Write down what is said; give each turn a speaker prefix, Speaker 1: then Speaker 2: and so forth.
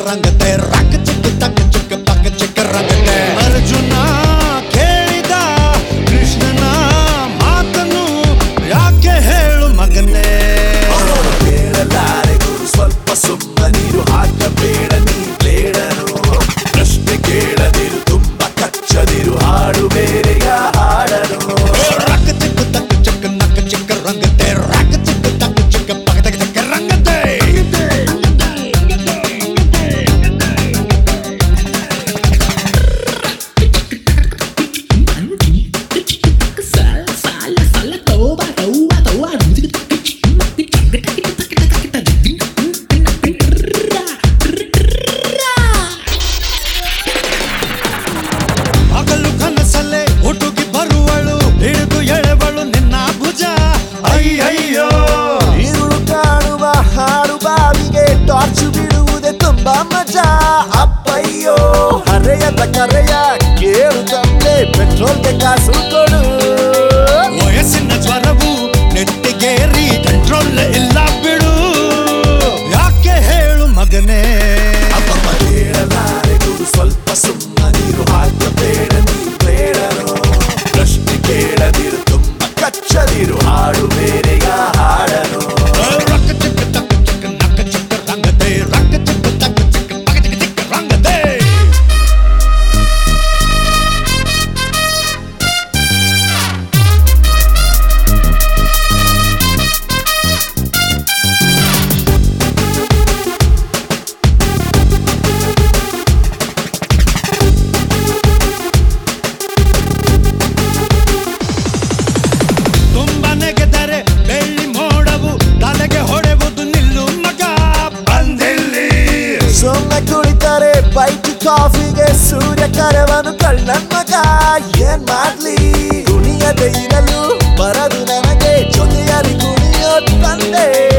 Speaker 1: ರಂಗತೆ ರಕ್ಕ ಚಿಕ್ಕ ತಕ್ಕ ಚಿಕ್ಕ ಪಕ್ಕ ಚಿಕ್ಕ ರಂಗತೆ ಅರ್ಜುನ ಕೇಳಿದ ಕೃಷ್ಣನ ಮಾತನ್ನು ಯಾಕೆ ಹೇಳು ಮಗನೇ
Speaker 2: ಕೇಳಲಾರೆ ಗುರು ಸ್ವಲ್ಪ ಸುಮ್ಮನಿರು ಹಾಕಬೇಡ ನೀ ಬೇಡನು ಪ್ರಶ್ನೆ ಕೇಳದಿರು ತುಂಬಾ ಕಚ್ಚದಿರು ಹಾಡು ಬೇರೆಯ ಹಾಡನು
Speaker 1: ರಕ್ಕ ಚಿಕ್ಕ ತಕ್ಕ ಚಿಕ್ಕ ನಕ್ಕ ಚಿಕ್ಕ ರಂಗತೆ ರಕ್ಕ ಚಿಕ್ಕ ತಕ್ಕ ಚಿಕ್ಕ ಪಕ್ಕ ತಕ್ಕ ಚಿಕ್ಕ ರಂಗತೆ ಹಗಲು ಕನಸಲ್ಲೇ ಹುಡುಗಿ ಬರುವಳು ಹಿಡಿದು ಎಳೆವಳು ನಿನ್ನ ಭುಜ ಅಯ್ಯಯ್ಯೋ
Speaker 2: ഇരുಳು ಕಾಣುವ ಹಾಡು ಬಾವಿಗೆ ಟಾರ್ಚ್ ಬಿಡುವುದೇ ತುಂಬಾ ಮಜಾ ಅಪ್ಪಯ್ಯೋ ಹರೆಯದ ಕರೆಯ ಕೇಳು ತಂದೆ ಪೆಟ್ರೋಲ್ಗೆ ಕಾಸು ಕೊಡು
Speaker 1: ವಯಸ್ಸಿನ ಜ್ವರವು ನೆಟ್ಟಿಗೇರಿ ಕಂಟ್ರೋಲ್ ಇಲ್ಲ ಬಿಡು ಯಾಕೆ ಹೇಳು ಮಗನೇ
Speaker 2: ಅಪ್ಪಮ್ಮ ಕೇಳಲಾರೆ ಗುರು ಸ್ವಲ್ಪ ಸುಮ್ಮನಿರು ಹಾಕಬೇಡ ನೀ ಬೇಡನು ಪ್ರಶ್ನೆ ಕೇಳದಿರು ತುಂಬಾ ಕಚ್ಚದಿರು ಹಾಡು ಬೇರೆಯ ಹಾಡನು
Speaker 1: ರಕ್ಕ ಚಿಕ್ಕ ತಕ್ಕ ಚಿಕ್ಕ ನಕ್ಕ ಚಿಕ್ಕ ರಂಗದೆ ರಕ್ಕ ಚಿಕ್ಕ ತಕ್ಕ ಚಿಕ್ಕ ಪಕ್ಕ ಚಿಕ್ಕ ಚಿಕ್ಕ ರಂಗದೆ ತುಂಬ ನೆಗೆದರೆ ಬೆಳ್ಳಿ ಮೋಡವು ತಲೆಗೆ ಹೊಡೆವುದು ನಿಲ್ಲು ಮಗ ಬಂದಿಲ್ಲಿ
Speaker 2: ಸುಮ್ಮನೆ ಕುಳಿತಾರೆ ಬೈಕ್ ಕಾಫಿಗೆ ಸೂರ್ಯ ಕರೆವನು ಕಳ್ಳನ್ ಮಗ ಏನ್ ಮಾಡ್ಲಿ ಕುಣಿಯದೆ ಇರಲು ಬರದು ನನಗೆ ಜೊತೆಯಲ್ಲಿ ಕುಣಿಯೋ ತಂದೆ